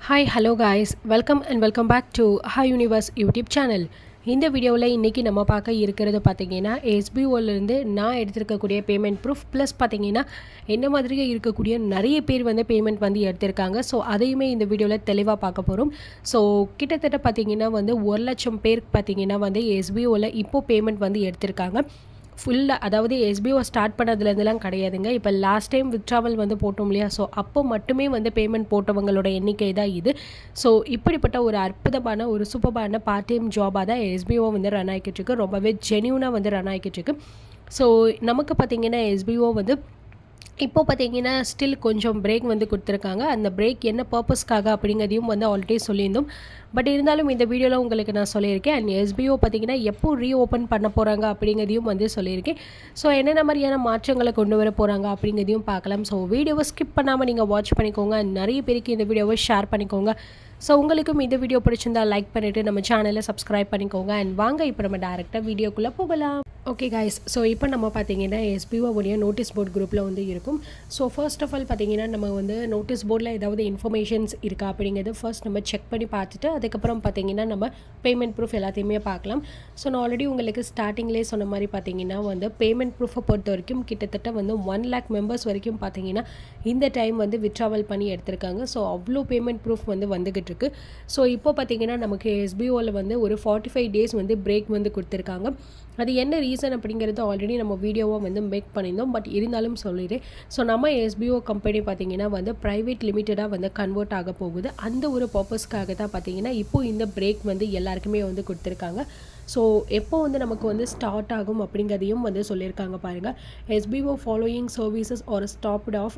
hi hello guys welcome and welcome back to hi universe YouTube channel இந்த வீடியோவில் இன்றைக்கி நம்ம பார்க்க இருக்கிறது பார்த்தீங்கன்னா எஸ்பிஓலேருந்து நான் எடுத்திருக்கக்கூடிய பேமெண்ட் ப்ரூஃப் ப்ளஸ் பார்த்தீங்கன்னா என்ன மாதிரியே இருக்கக்கூடிய நிறைய பேர் வந்து பேமெண்ட் வந்து எடுத்திருக்காங்க ஸோ அதையுமே இந்த வீடியோவில் தெளிவாக பார்க்க போகிறோம் ஸோ கிட்டத்தட்ட பார்த்தீங்கன்னா வந்து ஒரு லட்சம் பேருக்கு பார்த்தீங்கன்னா வந்து எஸ்பிஓவில் இப்போது பேமெண்ட் வந்து எடுத்திருக்காங்க ஃபுல்லாக அதாவது எஸ்பிஓ ஸ்டார்ட் பண்ணதுலேருந்துலாம் கிடையாதுங்க இப்போ லாஸ்ட் டைம் வித்ட்ராவல் வந்து போட்டோம் இல்லையா ஸோ அப்போ மட்டுமே வந்து பேமெண்ட் போட்டவங்களோட எண்ணிக்கை தான் இது ஸோ இப்படிப்பட்ட ஒரு அற்புதமான ஒரு சூப்பரான பார்ட் டைம் ஜாபாக தான் எஸ்பிஓ வந்து ரன் ஆகிக்கிட்டு இருக்கு ரொம்பவே ஜென்யூனாக வந்து ரன் ஆகிக்கிட்டு இருக்கு ஸோ நமக்கு பார்த்திங்கன்னா எஸ்பிஓ வந்து இப்போ பார்த்தீங்கன்னா ஸ்டில் கொஞ்சம் பிரேக் வந்து கொடுத்துருக்காங்க அந்த பிரேக் என்ன பர்பஸ்க்காக அப்படிங்கிறதையும் வந்து ஆல்ரெடி சொல்லியிருந்தோம் பட் இருந்தாலும் இந்த வீடியோவில் உங்களுக்கு நான் சொல்லியிருக்கேன் அண்ட் எஸ்பிஓ பார்த்தீங்கன்னா எப்போ ரீஓப்பன் பண்ண போகிறாங்க அப்படிங்கிறதையும் வந்து சொல்லியிருக்கேன் ஸோ என்னென்ன மாதிரியான மாற்றங்களை கொண்டு வர போகிறாங்க அப்படிங்கிறதையும் பார்க்கலாம் ஸோ வீடியோவை ஸ்கிப் பண்ணாமல் நீங்கள் வாட்ச் பண்ணிக்கோங்க நிறைய பேருக்கு இந்த வீடியோவை ஷேர் பண்ணிக்கோங்க ஸோ உங்களுக்கும் இந்த வீடியோ பிடிச்சிருந்தா லைக் பண்ணிவிட்டு நம்ம சேனலை சப்ஸ்கிரைப் பண்ணிக்கோங்க அண்ட் வாங்க இப்போ நம்ம டேரெக்டாக வீடியோக்குள்ளே போகலாம் ஓகே காய்ஸ் ஸோ இப்போ நம்ம பார்த்தீங்கன்னா எஸ்பிஓவுடைய நோட்டீஸ் போர்ட் குரூப்பில் வந்து இருக்கும் ஸோ ஃபர்ஸ்ட் ஆஃப் ஆல் பார்த்தீங்கன்னா நம்ம வந்து நோட்டீஸ் போர்டில் ஏதாவது இன்ஃபர்மேஷன்ஸ் இருக்கா அப்படிங்கிறது ஃபர்ஸ்ட் நம்ம செக் பண்ணி பார்த்துட்டு அதுக்கப்புறம் பார்த்தீங்கன்னா நம்ம பேமெண்ட் ப்ரூஃப் எல்லாத்தையுமே பார்க்கலாம் ஸோ நான் ஆல்ரெடி உங்களுக்கு ஸ்டார்டிங்லேயே சொன்ன மாதிரி பார்த்தீங்கன்னா வந்து பேமெண்ட் ப்ரூஃபை பொறுத்த வரைக்கும் கிட்டத்தட்ட வந்து ஒன் லேக் மெம்பர்ஸ் வரைக்கும் பார்த்தீங்கன்னா இந்த டைம் வந்து விட்ராவல் பண்ணி எடுத்திருக்காங்க ஸோ அவ்வளோ பேமெண்ட் ப்ரூஃப் வந்து வந்துக்கிட்டு இருக்கு ஸோ இப்போ பார்த்தீங்கன்னா நமக்கு எஸ்பிஓவில் வந்து ஒரு ஃபார்ட்டி ஃபைவ் டேஸ் வந்து பிரேக் வந்து கொடுத்துருக்காங்க அது என்ன ரீசன் அப்படிங்கிறது ஆல்ரெடி நம்ம வீடியோவாக வந்து மேக் பண்ணியிருந்தோம் பட் இருந்தாலும் சொல்லிடுறேன் ஸோ நம்ம எஸ்பிஓ கம்பெனி பார்த்தீங்கன்னா வந்து ப்ரைவேட் லிமிட்டடாக வந்து கன்வெர்ட் ஆக போகுது அந்த ஒரு பர்பஸ்க்காக தான் பார்த்தீங்கன்னா இப்போது இந்த பிரேக் வந்து எல்லாருக்குமே வந்து கொடுத்துருக்காங்க ஸோ எப்போ வந்து நமக்கு வந்து ஸ்டார்ட் ஆகும் அப்படிங்கிறதையும் வந்து சொல்லியிருக்காங்க பாருங்கள் SPO following services are stopped off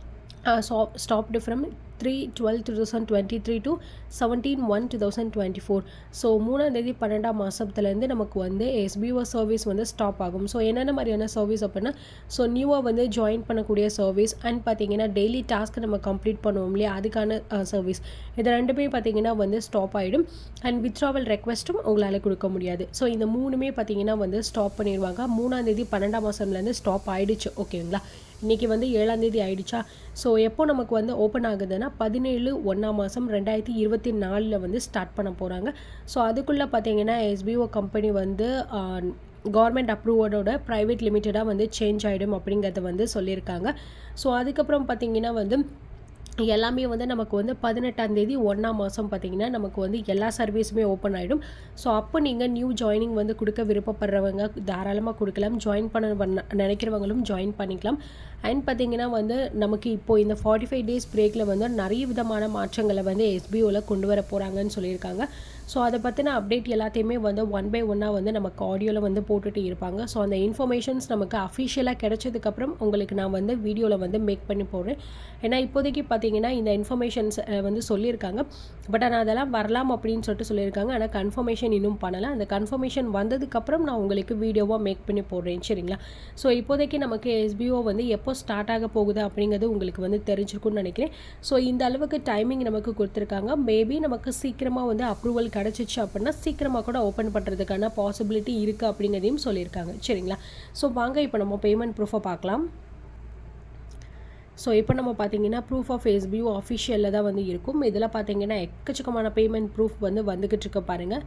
stopped from three twelve two thousand twenty three to seventeen one two thousand twenty four so மூணாந்தேதி பன்னெண்டாம் மாதத்துலேருந்து நமக்கு வந்து எஸ்பிஓ சர்வீஸ் வந்து ஸ்டாப் ஆகும் ஸோ என்னென்ன மாதிரியான சர்வீஸ் அப்படின்னா ஸோ நியூவாக வந்து ஜாயின் பண்ணக்கூடிய சர்வீஸ் அண்ட் பார்த்தீங்கன்னா டெய்லி டாஸ்க் நம்ம கம்ப்ளீட் பண்ணுவோம் இல்லையா அதுக்கான சர்வீஸ் இது ரெண்டுமே பார்த்தீங்கன்னா வந்து ஸ்டாப் ஆகிடும் அண்ட் வித்ட்ராவல் ரெக்வஸ்ட்டும் உங்களால் கொடுக்க முடியாது ஸோ இந்த மூணுமே பார்த்தீங்கன்னா வந்து ஸ்டாப் பண்ணிடுவாங்க மூணாந்தேதி பன்னெண்டாம் மாதம்லேருந்து ஸ்டாப் ஆகிடுச்சு ஓகேங்களா இன்றைக்கி வந்து ஏழாந்தேதி ஆயிடுச்சா ஸோ எப்போ நமக்கு வந்து ஓப்பன் ஆகுதுன்னா பதினேழு ஒன்றாம் மாதம் ரெண்டாயிரத்தி இருபத்தி நாலில் வந்து ஸ்டார்ட் பண்ண போகிறாங்க ஸோ அதுக்குள்ளே பார்த்தீங்கன்னா எஸ்பிஓ கம்பெனி வந்து கவர்மெண்ட் அப்ரூவலோட ப்ரைவேட் லிமிட்டடாக வந்து சேஞ்ச் ஆகிடும் அப்படிங்கிறத வந்து சொல்லியிருக்காங்க ஸோ அதுக்கப்புறம் பார்த்தீங்கன்னா வந்து எல்லாமே வந்து நமக்கு வந்து பதினெட்டாம் தேதி ஒன்றாம் மாதம் பார்த்தீங்கன்னா நமக்கு வந்து எல்லா சர்வீஸுமே ஓப்பன் ஆகிடும் ஸோ அப்போ நீங்கள் நியூ ஜாயினிங் வந்து கொடுக்க விருப்பப்படுறவங்க தாராளமாக கொடுக்கலாம் ஜாயின் பண்ண நினைக்கிறவங்களும் ஜாயின் பண்ணிக்கலாம் அண்ட் பார்த்தீங்கன்னா வந்து நமக்கு இப்போது இந்த ஃபார்ட்டி ஃபைவ் டேஸ் பிரேக்கில் வந்து நிறைய விதமான மாற்றங்களை வந்து எஸ்பிஓவில் கொண்டு வர போகிறாங்கன்னு சொல்லியிருக்காங்க ஸோ அதை பற்றின அப்டேட் எல்லாத்தையுமே வந்து ஒன் பை ஒன்னாக வந்து நமக்கு ஆடியோவில் வந்து போட்டுட்டு இருப்பாங்க ஸோ அந்த இன்ஃபர்மேஷன்ஸ் நமக்கு அஃபிஷியலாக கிடைச்சதுக்கப்புறம் உங்களுக்கு நான் வந்து வீடியோவில் வந்து மேக் பண்ணி போடுறேன் ஏன்னா இப்போதைக்கு பார்த்தீங்கன்னா இந்த இன்ஃபர்மேஷன்ஸ் வந்து சொல்லியிருக்காங்க பட் ஆனால் அதெல்லாம் வரலாம் அப்படின்னு சொல்லிட்டு சொல்லியிருக்காங்க ஆனால் கன்ஃபர்மேஷன் இன்னும் பண்ணலை அந்த கன்ஃபர்மேஷன் வந்ததுக்கப்புறம் நான் உங்களுக்கு வீடியோவாக மேக் பண்ணி போடுறேன் சரிங்களா ஸோ இப்போதைக்கு நமக்கு எஸ்பிஓ வந்து எப்போ ஸ்டார்ட் ஆக போகுது அப்படிங்கிறது உங்களுக்கு வந்து தெரிஞ்சிருக்கும்னு நினைக்கிறேன் ஸோ இந்த அளவுக்கு டைமிங் நமக்கு கொடுத்துருக்காங்க மேபி நமக்கு சீக்கிரமாக வந்து அப்ரூவல் கிடச்சிச்சு அப்படின்னா சீக்கிரமாக கூட ஓப்பன் பண்ணுறதுக்கான பாசிபிலிட்டி இருக்குது அப்படிங்கிறதையும் சொல்லியிருக்காங்க சரிங்களா ஸோ வாங்க இப்போ நம்ம பேமெண்ட் ப்ரூஃபை பார்க்கலாம் ஸோ இப்போ நம்ம பார்த்தீங்கன்னா ப்ரூஃப் ஆஃப் எஸ்பியூ அஃபிஷியலில் தான் வந்து இருக்கும் இதில் பார்த்தீங்கன்னா எக்கச்சக்கமான பேமெண்ட் ப்ரூஃப் வந்து வந்துக்கிட்டு இருக்க பாருங்கள்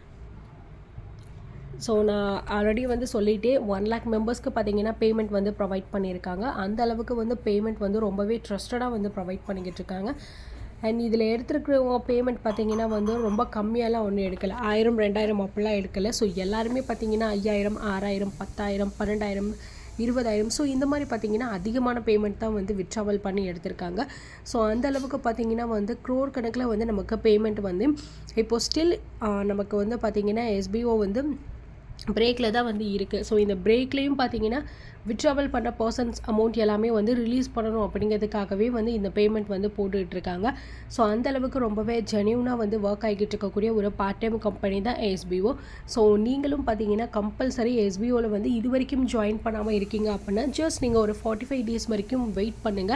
ஸோ நான் ஆல்ரெடி வந்து சொல்லிகிட்டே ஒன் லேக் மெம்பர்ஸ்க்கு பார்த்தீங்கன்னா பேமெண்ட் வந்து ப்ரொவைட் பண்ணியிருக்காங்க அந்த அளவுக்கு வந்து பேமெண்ட் வந்து ரொம்பவே ட்ரஸ்டடாக வந்து ப்ரொவைட் பண்ணிக்கிட்டு இருக்காங்க அண்ட் இதில் எடுத்துருக்கிறவங்க பேமெண்ட் பார்த்தீங்கன்னா வந்து ரொம்ப கம்மியாலாம் ஒன்றும் எடுக்கலை ஆயிரம் ரெண்டாயிரம் அப்படிலாம் எடுக்கலை ஸோ எல்லாருமே பார்த்தீங்கன்னா ஐயாயிரம் ஆறாயிரம் பத்தாயிரம் பன்னெண்டாயிரம் இருபதாயிரம் ஸோ இந்த மாதிரி பார்த்தீங்கன்னா அதிகமான பேமெண்ட் தான் வந்து விட்ராவல் பண்ணி எடுத்திருக்காங்க ஸோ அந்த அளவுக்கு பார்த்தீங்கன்னா வந்து க்ரோர் கணக்கில் வந்து நமக்கு பேமெண்ட் வந்து இப்போது ஸ்டில் நமக்கு வந்து பார்த்திங்கன்னா எஸ்பிஓ வந்து பிரேக்கில் தான் வந்து இருக்குது ஸோ இந்த பிரேக்லேயும் பார்த்தீங்கன்னா விட்ராவல் பண்ண பர்சன்ஸ் அமௌண்ட் எல்லாமே வந்து ரிலீஸ் பண்ணணும் அப்படிங்கிறதுக்காகவே வந்து இந்த பேமெண்ட் வந்து போட்டுக்கிட்டு இருக்காங்க ஸோ அந்தளவுக்கு ரொம்பவே ஜெனியூனாக வந்து ஒர்க் ஆகிட்டு இருக்கக்கூடிய ஒரு பார்ட் டைம் கம்பெனி தான் எஸ்பிஓ ஸோ நீங்களும் பார்த்தீங்கன்னா கம்பல்சரி எஸ்பிஓவில் வந்து இது வரைக்கும் ஜாயின் பண்ணாமல் இருக்கீங்க அப்படின்னா ஜஸ்ட் நீங்கள் ஒரு ஃபார்ட்டி ஃபைவ் டேஸ் வரைக்கும் வெயிட் பண்ணுங்கள்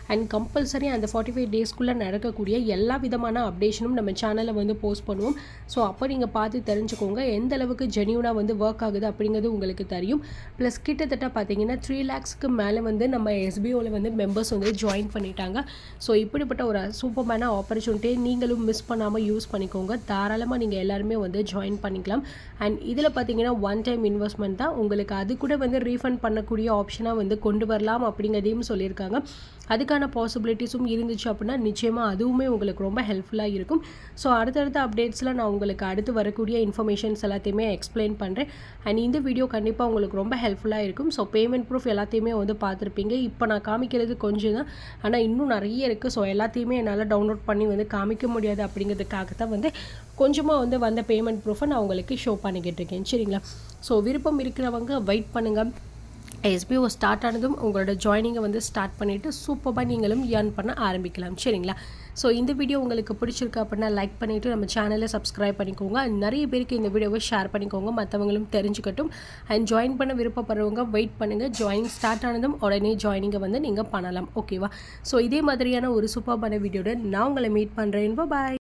அண்ட் கம்பல்சரி அந்த ஃபார்ட்டி ஃபைவ் டேஸ்க்குள்ளே நடக்கக்கூடிய எல்லா விதமான அப்டேஷனும் நம்ம சேனலில் வந்து போஸ்ட் பண்ணுவோம் ஸோ அப்போ நீங்கள் பார்த்து தெரிஞ்சுக்கோங்க எந்த அளவுக்கு ஜென்யூனாக வந்து ஒர்க் ஆகுது அப்படிங்கிறது உங்களுக்கு தெரியும் ப்ளஸ் கிட்டத்தட்ட பார்த்தீங்கன்னா த்ரீ லேக்ஸ்க்கு மேலே வந்து நம்ம எஸ்பிஓவில் வந்து மெம்பர்ஸ் வந்து ஜாயின் பண்ணிட்டாங்க ஸோ இப்படிப்பட்ட ஒரு சூப்பர்மேன ஆப்பர்ச்சுனிட்டியை நீங்களும் மிஸ் பண்ணாமல் யூஸ் பண்ணிக்கோங்க தாராளமாக நீங்கள் எல்லாருமே வந்து ஜாயின் பண்ணிக்கலாம் அண்ட் இதில் பார்த்தீங்கன்னா ஒன் டைம் இன்வெஸ்ட்மெண்ட் தான் உங்களுக்கு அது கூட வந்து ரீஃபண்ட் பண்ணக்கூடிய ஆப்ஷனாக வந்து கொண்டு வரலாம் அப்படிங்கிறதையும் சொல்லியிருக்காங்க அதுக்கான பாசிபிலிட்டிஸும் இருந்துச்சு அப்படின்னா நிச்சயமாக அதுவுமே உங்களுக்கு ரொம்ப ஹெல்ப்ஃபுல்லாக இருக்கும் ஸோ அடுத்தடுத்த அப்டேட்ஸில் நான் உங்களுக்கு அடுத்து வரக்கூடிய இன்ஃபர்மேஷன்ஸ் எல்லாத்தையுமே எக்ஸ்பிளைன் பண்ணுறேன் அண்ட் இந்த வீடியோ கண்டிப்பாக உங்களுக்கு ரொம்ப ஹெல்ப்ஃபுல்லாக இருக்கும் ஸோ பேமெண்ட் ப்ரூஃப் எல்லாத்தையுமே வந்து பார்த்துருப்பீங்க இப்போ நான் காமிக்கிறது கொஞ்சம் தான் ஆனால் இன்னும் நிறைய இருக்குது ஸோ எல்லாத்தையுமே என்னால் டவுன்லோட் பண்ணி வந்து காமிக்க முடியாது அப்படிங்கிறதுக்காக தான் வந்து கொஞ்சமாக வந்து வந்த பேமெண்ட் ப்ரூஃபை நான் உங்களுக்கு ஷோ பண்ணிக்கிட்டு இருக்கேன் சரிங்களா ஸோ விருப்பம் இருக்கிறவங்க வெயிட் பண்ணுங்கள் எஸ்பிஓ ஸ்டார்ட் ஆனதும் உங்களோட ஜாயினிங்கை வந்து ஸ்டார்ட் பண்ணிவிட்டு சூப்பராக நீங்களும் ஏர்ன் பண்ண ஆரம்பிக்கலாம் சரிங்களா ஸோ இந்த வீடியோ உங்களுக்கு பிடிச்சிருக்கு அப்படின்னா லைக் பண்ணிவிட்டு நம்ம சேனலை சப்ஸ்கிரைப் பண்ணிக்கோங்க நிறைய பேருக்கு இந்த வீடியோவை ஷேர் பண்ணிக்கோங்க மற்றவங்களும் தெரிஞ்சுக்கட்டும் அண்ட் ஜாயின் பண்ண விருப்பப்படுறவங்க வெயிட் பண்ணுங்கள் ஜாயினிங் ஸ்டார்ட் ஆனதும் உடனே ஜாயினிங்கை வந்து நீங்கள் பண்ணலாம் ஓகேவா ஸோ இதே மாதிரியான ஒரு சூப்பரான வீடியோட நான் உங்களை மீட் பண்ணுறேன் பாய்